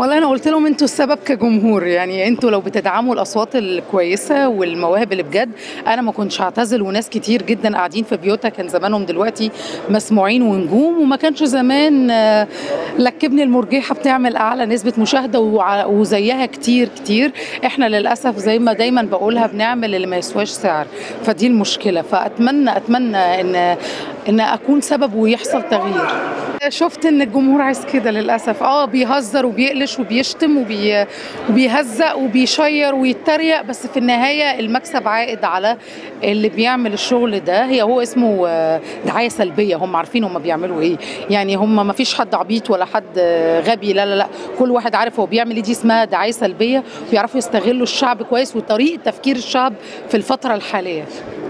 والله انا قلت لهم انتوا السبب كجمهور يعني انتوا لو بتدعموا الاصوات الكويسه والمواهب اللي بجد انا ما كنتش هعتزل وناس كتير جدا قاعدين في بيوتها كان زمانهم دلوقتي مسموعين ونجوم وما كانش زمان آه، لكبني المرجحه بتعمل اعلى نسبه مشاهده وع- وزيها كتير كتير احنا للاسف زي ما دايما بقولها بنعمل اللي ما يسواش سعر فدي المشكله فاتمنى اتمنى ان ان اكون سبب ويحصل تغيير شفت ان الجمهور عايز كده للاسف اه بيهزر وبيقلش وبيشتم وبي... وبيهزق وبيشير ويتريق بس في النهايه المكسب عائد على اللي بيعمل الشغل ده هي هو اسمه آه، دعايه سلبيه هم عارفين هم بيعملوا ايه يعني هم ما فيش حد عبيط ولا حد آه، غبي لا لا لا كل واحد عارف هو بيعمل ايه دي اسمها دعايه سلبيه بيعرفوا يستغلوا الشعب كويس وطريقه تفكير الشعب في الفتره الحاليه